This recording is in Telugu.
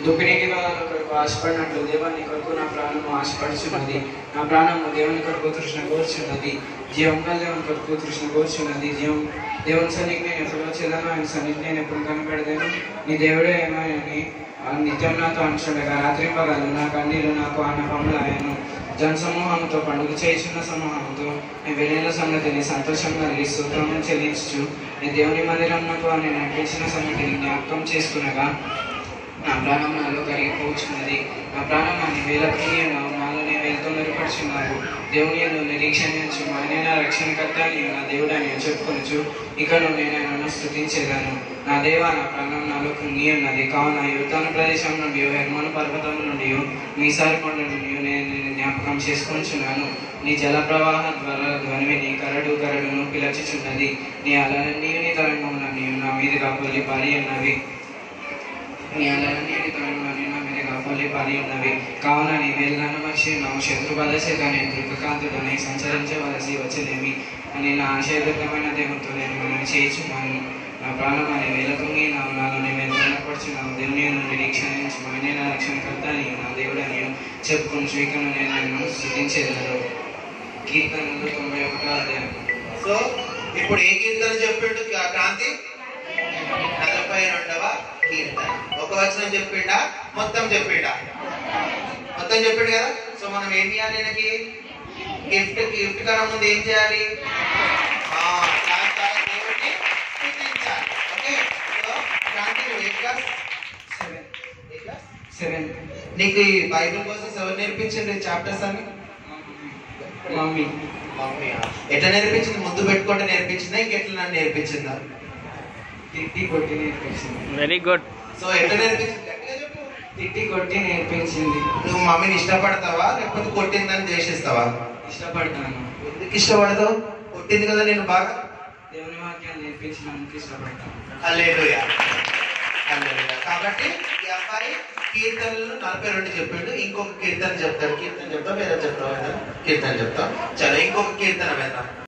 దుఃఖినికి వాళ్ళ కొరకు ఆశపడినట్లు దేవాన్ని కొరకు నా ప్రాణము ఆశపడుచున్నది నా ప్రాణము దేవుని కొరకు తృష్ణ కోరుచున్నది జీవం కల దేవుని కొరకు తృష్ణ కోరుచున్నది జీవం దేవుని సన్నిధికి నేను ఎప్పుడు వచ్చేదాను ఆయన సన్నిధికి నేను ఎప్పుడు కనపెడదాను నీ దేవుడే ఏమైనా నిత్యం నాతో అనుచుండగా రాత్రి పగలు నా కన్నీరు నాకు అన్నపములాయను జన సమూహంతో పండుగ చేయుచున్న సమూహంతో నీ వెలుగుల సంగతిని సంతోషంగా కలిగి స్తోత్రము చెల్లించు నీ దేవుని మందిరంలో అని నడిపించిన సంగతిని జ్ఞాపకం చేసుకునగా నా ప్రాణం నాలో కరిగిపోచున్నది నా ప్రాణం అని వేలకు నాలో నేను వెళ్తూ మెరుగుపరుచున్నావు దేవుని ఎందు నిరీక్షణించు ఆయన నా రక్షణకర్త నీవు నా దేవుడు అని చెప్పుకొనచ్చు ఇక నువ్వు నేను నన్ను స్థుతించేదాను నా దేవ నా ప్రాణం నాలో కృంగి ఉన్నది కావున యువతాన ప్రదేశం నుండి హెర్మోన్ పర్వతం నుండి మీసారి కొండ నుండి నేను నిన్ను జ్ఞాపకం చేసుకొంచున్నాను నీ జల ప్రవాహ ద్వారా ధ్వనివి నీ కరడు కరడును పిలచుచున్నది నీ అలన్నీ నీ తరంగములన్నీ నా మీదుగా పొల్లి పారి ఉన్నవి నీ అలన్నీ నీ తరంగములన్నీ నా మీదుగా పొల్లి పారి ఉన్నవి కావున నీ వేళ్ళను మనిషి నా శత్రు బలసేగానే దుర్గకాంతుడని సంచరించవలసి వచ్చినేమి అని నా ఆశయదుర్గమైన దేవునితో నేను మనం చేయించున్నాను నా ప్రాణం అని వేలకుంగి నా నాలో నేను వెళ్తున్నపడుచున్నాను దేవుని నుండి నిరీక్షణించు ఆయనే నా రక్షణకర్త అని నా దేవుడు అని చెప్పుకుని స్వీకరణ నేను నన్ను స్థుతించేదాను కీర్తనలు తొంభై ఒకటో అధ్యాయం సో ఇప్పుడు ఏ కీర్తన చెప్పిండు క్రా- క్రాంతి నలభై రెండవ కీర్తన ఒక వచనం చెప్పిండా మొత్తం చెప్పిండా మొత్తం చెప్పిండు కదా సో మనం ఏం చేయాలి ఈయనకి గిఫ్ట్ గిఫ్ట్ కన్నా ముందు ఏం చేయాలి ఆ, చాలా చాలా దేవుడిని స్తుతించాలి. ఓకే సో క్రాంతి నువ్వు ఏ క్లాస్ సెవెన్ ఏ క్లాస్ సెవెన్ నీకు ఈ బైబిల్ కోసం ఎవరు నేర్పించండి చాప్టర్స్ అని మమ్మీ మమ్మీ ఎట్లా నేర్పించింది ముందు పెట్టుకుంటే నేర్పించిందా ఇంకెట్లా నన్ను నేర్పించిందా తిట్టి కొట్టి నేర్పించింది వెరీ గుడ్ సో ఎట్లా నేర్పించింది గట్టిగా చెప్పు తిట్టి కొట్టి నేర్పించింది నువ్వు మమ్మీని ఇష్టపడతావా లేకపోతే కొట్టిందని ద్వేషిస్తావా ఇష్టపడతాను ఎందుకు ఇష్టపడతావు కొట్టింది కదా నేను బాగా దేవుని వాక్యాన్ని నేర్పించినందుకు ఇష్టపడతాను హల్లెలూయా హల్లెలూయా కాబట్టి ఈ అబ్బాయి కీర్తనలు నలభై రెండు చెప్పిండు ఇంకొక కీర్తన చెప్తాడు కీర్తన చెప్తాం వేరే చెప్తాం కీర్తన చెప్తాం చలో ఇంకొక కీర్తన వేద్దాం